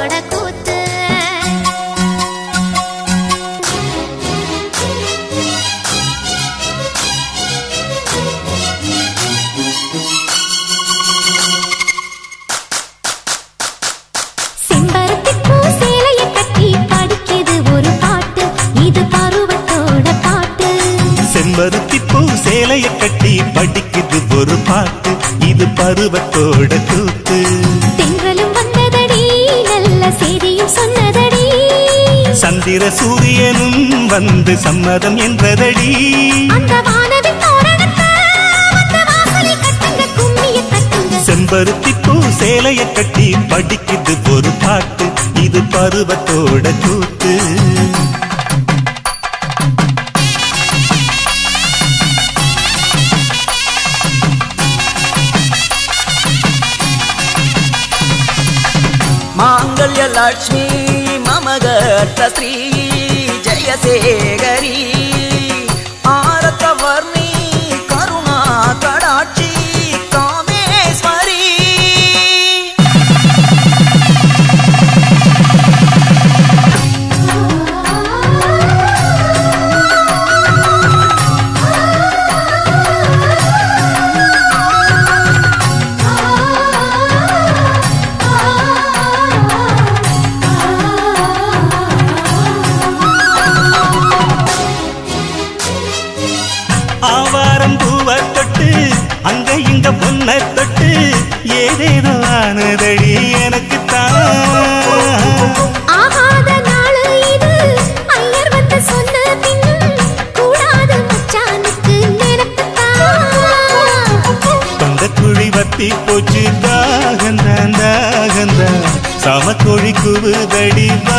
பருவத்தோட கூத்து செம்பருத்திப் பூ சேலைய கட்டி படிக்குது ஒரு பாட்டு இது பருவத்தோட பாட்டு செம்பருத்தி பூ சேலைய கட்டி படிக்குது ஒரு பாட்டு இது பருவத்தோட கூத்து தென்றலும் வந்ததடி நல்ல செய்தியும் சொன்னதடி சந்திர சூரியனும் வந்து சம்மதம் என்றதடி அந்த வானவில் தோரணத்தை அந்த வாசலில் கட்டுங்க கும்மிய தட்டுங்க செம்பருத்தி பூ சேலைய கட்டி படிக்குது ஒரு பாட்டு இது பருவத்தோட கூத்து माङ्गल्यलक्ष्मी मम गर्तश्री जयशेखरी आरतवर्णी करुणा कडाक्षी कामेश्वरी ஆவாரம் பூவ தொட்டு அங்க இங்க பொன்ன தொட்டு ஏதேதோ ஆனதடி எனக்கு ஆகாத நாளு இது ஐயர் வந்து சொன்ன பின்னும் கூடாது மச்சானுக்கு நினைப்புத்தான் தொந்த குழி வத்தி போச்சு தாகந்தான் தாகந்தான் சமக்கொழி குவுதடி வா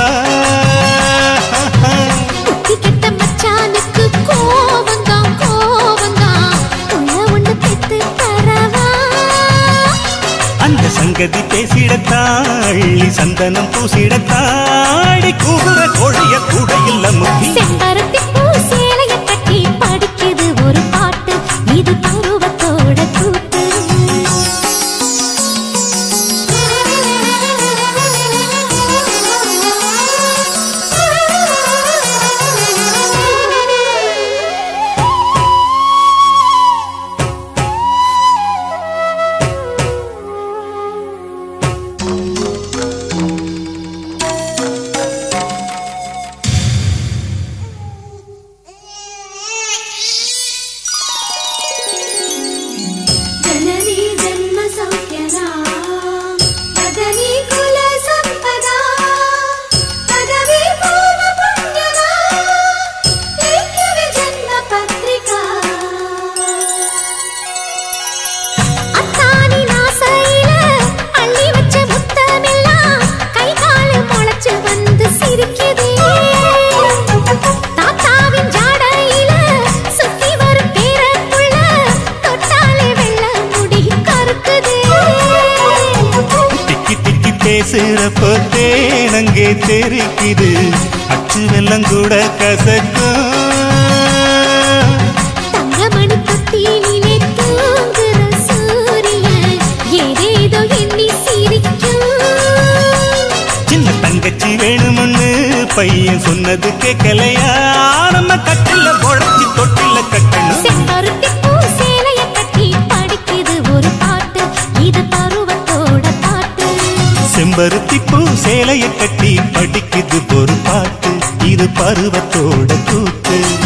புத்தி கெட்ட மச்சானுக்கு கோவந்தான் கோவந்தான் உள்ள ஒண்ணு பெத்து தரவா அந்த சங்கதி பேசிடத்தாள்ளி சந்தனம் பூசிடத்தாடி கூகுற கோழிய கூட இல்ல முக்கி செம்பருத்தி பூ சேலைய கட்டி படிக்குது ஒரு பாட்டு இது பருவத்தோட கூத்து ಜನನಿ ಜನ್ಮ ಸೌಖ್ಯನಾ ಪದವಿ ಕುಲ ಸಂಪದಾ ಪದವಿ ಪೂರ್ವ ಪುಣ್ಯನಾ ಲಿಖಿವೆ ಜನ್ಮ ಪತ್ರಿಕಾ அத்தானி நாசையில அள்ளி வச்ச முத்தமெல்லாம் கை காலு முளைச்சு வந்து சிரிக்குதே தாத்தாவின் ஜாடையில சுத்தி வரும் பேரப்புள்ள தொட்டாலே வெள்ள முடி கருக்குதே திக்கி திக்கி பேசுறப்போ தேனங்கே தெரிக்குது அச்சு வெள்ளம் கூட கசக்கும் தங்கமணி தொட்டிலே தூங்குற சூரியன் ஏதேதோ எண்ணி சிரிக்கும் சின்ன தங்கச்சி வேணும்னு பையன் சொன்னது கேட்கலையா நம்ம கட்டில உழைச்சி தொட்டில கட்டணும் செம்பருத்தி பூ சேலைய கட்டி படிக்குது ஒரு பாட்டு இது பருவத்தோட பாட்டு செம்பருத்தி பூ சேலைய கட்டி படிக்குது ஒரு பாட்டு இது பருவத்தோட கூத்து